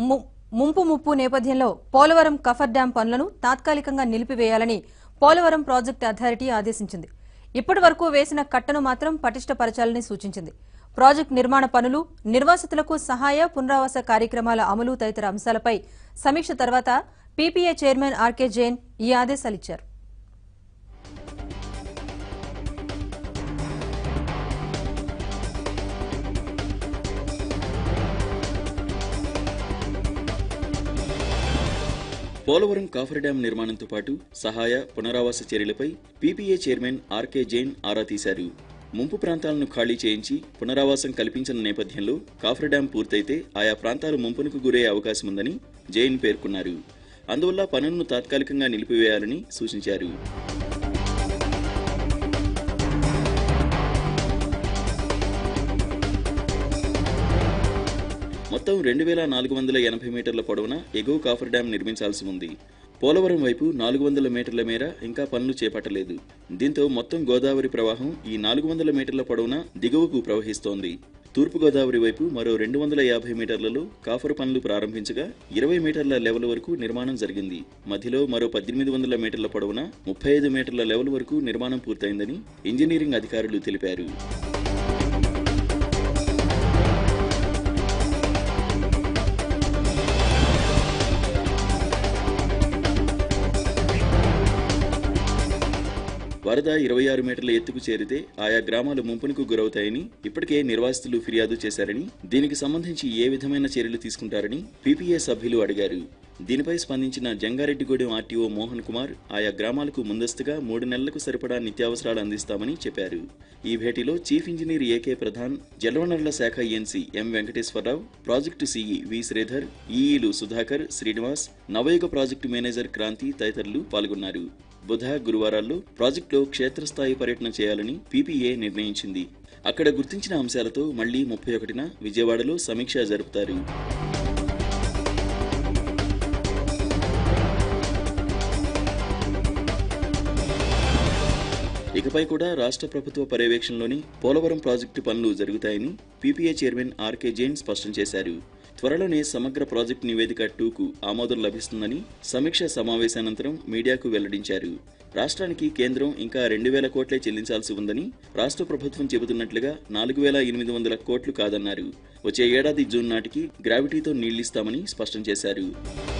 ము- ముంపు ముప్పు నేపథ్యంలో పోలవరం కఫర్ డ్యాం పనులను తాత్కాలికంగా నిలిపివేయాలని పోలవరం ప్రాజెక్టు అథారిటీ ఆదేశించింది ఇప్పటి వరకు వేసిన కట్టను మాత్రం పటిష్టపరచాలని సూచించింది ప్రాజెక్టు నిర్మాణ పనులు నిర్వాసితులకు సహాయ పునరావాస కార్యక్రమాల అమలు తదితర అంశాలపై సమీక్ష తర్వాత పీపీఏ చైర్మన్ ఆర్కే జైన్ ఈ ఆదేశాలిచ్చారు పోలవరం కాఫర్ డ్యాం నిర్మాణంతో పాటు సహాయ పునరావాస చర్యలపై పీపీఏ చైర్మన్ ఆర్కే జైన్ ఆరా తీశారు ముంపు ప్రాంతాలను ఖాళీ చేయించి పునరావాసం కల్పించిన నేపథ్యంలో కాఫర్ డ్యాం పూర్తయితే ఆయా ప్రాంతాలు ముంపునకు గురయ్యే అవకాశం ఉందని జైన్ పేర్కొన్నారు అందువల్ల పనులను తాత్కాలికంగా నిలిపివేయాలని సూచించారు మొత్తం రెండు వేల నాలుగు వందల ఎనభై మీటర్ల పొడవున ఎగువ కాఫర్ డ్యాం నిర్మించాల్సి ఉంది పోలవరం వైపు నాలుగు వందల మీటర్ల మేర ఇంకా పనులు చేపట్టలేదు దీంతో మొత్తం గోదావరి ప్రవాహం ఈ నాలుగు వందల మీటర్ల పొడవున దిగువకు ప్రవహిస్తోంది తూర్పు గోదావరి వైపు మరో రెండు వందల యాభై మీటర్లలో కాఫర్ పనులు ప్రారంభించగా ఇరవై మీటర్ల లెవెల్ వరకు నిర్మాణం జరిగింది మధ్యలో మరో పద్దెనిమిది వందల మీటర్ల పొడవున ముప్పై ఐదు మీటర్ల లెవెల్ వరకు నిర్మాణం పూర్తయిందని ఇంజనీరింగ్ అధికారులు తెలిపారు వరద ఇరవై ఆరు మీటర్ల ఎత్తుకు చేరితే ఆయా గ్రామాలు ముంపునకు గురవుతాయని ఇప్పటికే నిర్వాసితులు ఫిర్యాదు చేశారని దీనికి సంబంధించి ఏ విధమైన చర్యలు తీసుకుంటారని పీపీఏ సభ్యులు అడిగారు దీనిపై స్పందించిన జంగారెడ్డిగూడెం ఆర్టీఓ మోహన్ కుమార్ ఆయా గ్రామాలకు ముందస్తుగా మూడు నెలలకు సరిపడా నిత్యావసరాలు అందిస్తామని చెప్పారు ఈ భేటీలో చీఫ్ ఇంజనీర్ ఏకే ప్రధాన్ జలవనరుల శాఖ ENC M Venkateswararao project CE V Sridhar ఈఈలు సుధాకర్ శ్రీనివాస్ నవయుగ ప్రాజెక్టు మేనేజర్ క్రాంతి తదితరులు పాల్గొన్నారు బుధ గురువారాల్లో ప్రాజెక్టులో క్షేత్రస్థాయి పర్యటన చేయాలని పీపీఏ నిర్ణయించింది అక్కడ గుర్తించిన అంశాలతో మళ్లీ ముప్పై ఒకటిన విజయవాడలో సమీక్ష జరుపుతారు ఇకపై కూడా రాష్ట్ర ప్రభుత్వ పర్యవేక్షణలోని పోలవరం ప్రాజెక్టు పనులు జరుగుతాయని పీపీఏ చైర్మన్ ఆర్కే జైన్ స్పష్టం చేశారు త్వరలోనే సమగ్ర ప్రాజెక్టు నివేదిక టూకు ఆమోదం లభిస్తుందని సమీక్ష సమావేశానంతరం మీడియాకు వెల్లడించారు రాష్ట్రానికి కేంద్రం ఇంకా రెండు వేల కోట్లే చెల్లించాల్సి ఉందని రాష్ట్ర ప్రభుత్వం చెబుతున్నట్లుగా నాలుగు వేల ఎనిమిది వందల కోట్లు కాదన్నారు వచ్చే ఏడాది జూన్ నాటికి గ్రావిటీతో నీళ్లిస్తామని స్పష్టం చేశారు